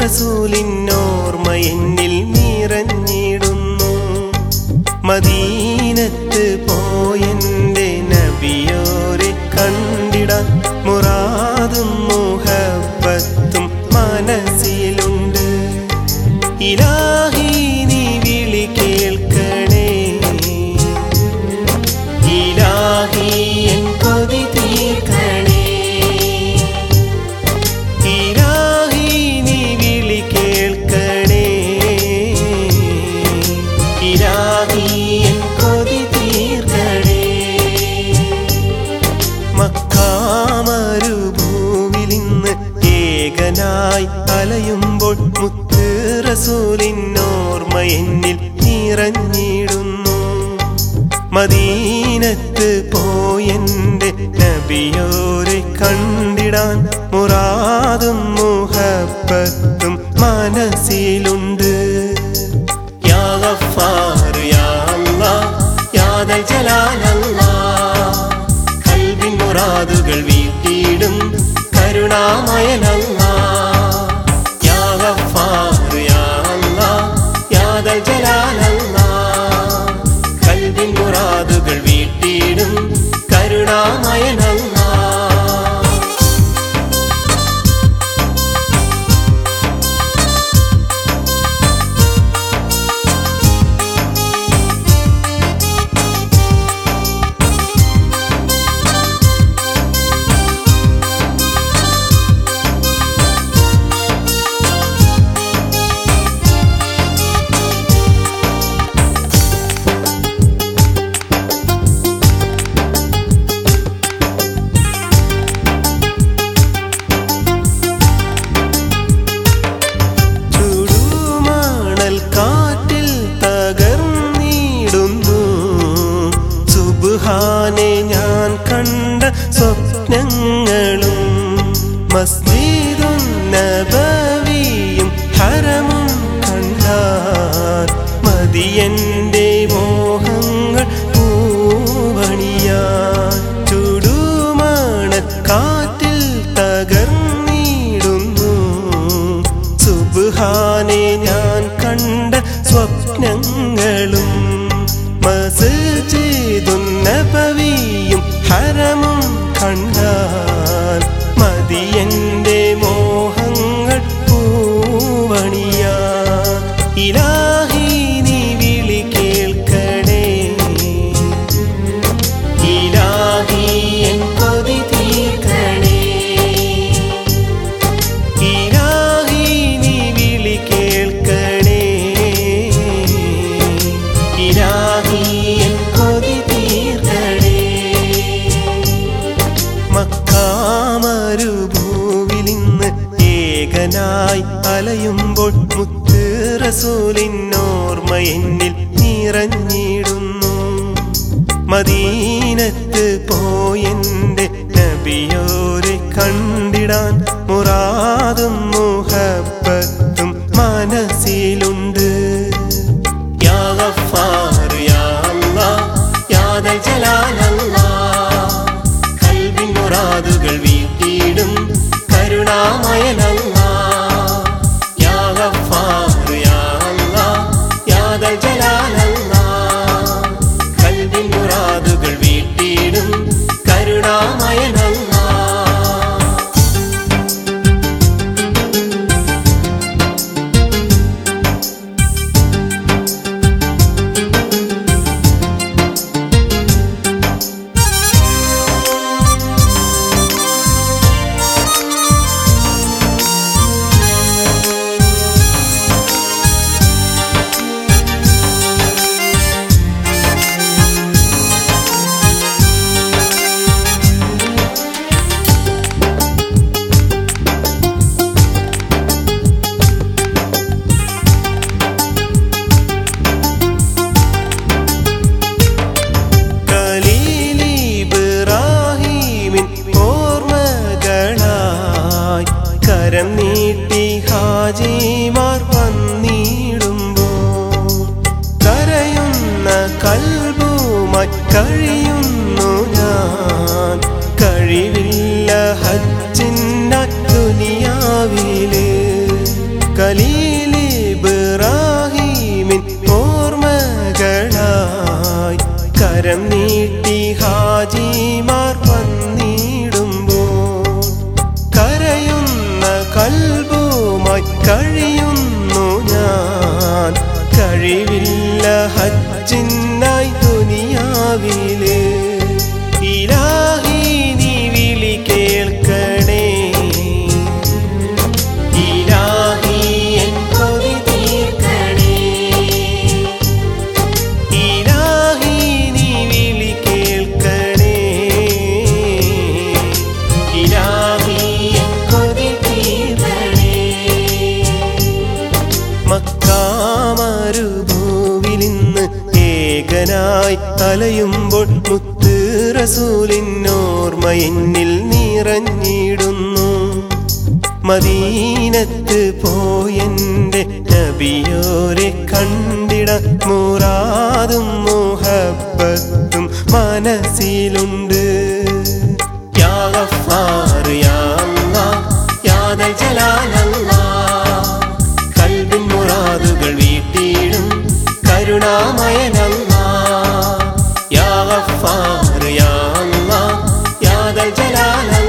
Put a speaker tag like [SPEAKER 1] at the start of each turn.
[SPEAKER 1] റസൂലിനോർമ്മ എന്നിൽ നിറഞ്ഞിടുന്നു മദീനത്ത് പോയെന്റെ നബിയോരെ കണ്ടിടാൻ മുറാദും മുഹബത്തും മനസ്സിലുണ്ട് ഇലാഹി നീ വിളി കേൾക്കണേ ഇലാഹി എൻ കൊതി തീർക്കണേ ഇലാഹി നീ വിളി കേൾക്കണേ ഇലാഹി എൻ കൊതി തീർക്കണേ മക്കാമരുഭൂവിലിന്ന് ഏകനായി അലയുമ്പോൾ മുത്ത് റസൂലിനോർമ്മ എന്നിൽ നിറഞ്ഞിടുന്നു മദീനത്ത് പോയെന്റെ നബിയോരെ കണ്ടിടാൻ മുറാദും മുഹബത്തും മനസ്സിലുണ്ട് യാ ഗഫാർ യാ അല്ലാഹ് യാ ദൽ ജലാലല്ലാഹ് കൽവിൻ മുറാദുകൾ വീട്ടിയിടും കരുണാമയനല്ലാ യാ ഗഫാർ യാ അല്ലാഹ് യാ ദൽ ജലാലല്ലാ കൽവിൻ മുറാദുകൾ വീട്ടിയിടും കരുണാമയനല്ലാ ചുടുമണൽ കാറ്റിൽ തകർന്നിടുന്നു സുബ്ഹാനെ ഞാൻ കണ്ട സ്വപ്നങ്ങളും മസ്ജിദും നബവിയും ഹരമും കണ്ടാൽ മതിയന്റെ മോഹങ്ങൾ പൂവണിയാൻ ചുടുമണൽ കാറ്റിൽ തകർന്നിടുന്നു സുബ്ഹാനെ ഞാൻ കണ്ട സ്വപ്നങ്ങളും മസ്ജിദും നബവിയും ഹരമും കണ്ടാൽ മതിയന്റെ മോഹങ്ങൾ പൂവണിയാ ഇലാഹി നീ വിളി കേൾക്കണേ ഇലാഹി എൻ കൊതി തീർക്കണേ ഇലാഹി നീ വിളി കേൾക്കണേ ഇലാഹി എൻ കൊതി തീർക്കണേ മക്കാമരുഭൂവിലിന്ന് ഏകനായി അലയുമ്പോൾ മുത്ത് റസൂലിനോർമ്മ എന്നിൽ നിറഞ്ഞിടുന്നു മദീനത്ത് പോയെന്റെ നബിയോരെ കണ്ടിടാൻ മുറാദും മുഹബത്തും മനസ്സിലുണ്ട് യാ ഗഫാർ യാ അല്ലാഹ് യാ ദൽ ജലാലല്ലാഹ് കൽവിൻ മുറാദുകൾ വീട്ടിയിടും കരുണാമയനല്ലാ യാ ഗഫാർ യാ അല്ലാഹ് യാ ദൽ ജലാലല്ലാ കൽവിൻ മുറാദുകൾ വീട്ടിയിടും കരുണാമയനല്ലാ അലയുമ്പോൾ മുത്ത് റസൂലിനോർമ്മ എന്നിൽ നിറഞ്ഞിടുന്നു മദീനത്ത് പോയെന്റെ നബിയോരെ കണ്ടിട മുറാതും മുഹബത്തും മനസ്സിലുണ്ട് യാ ഗഫാർ യാ അല്ലാഹ് യാ ദൽ ജലാലല്ലാഹ് കൽബിൻ മുറാദുകൾ വീട്ടിയിടും കരുണാമയനല്ലാ യാ ഗഫാർ യാ അല്ലാഹ് യാ ദൽ ജലാല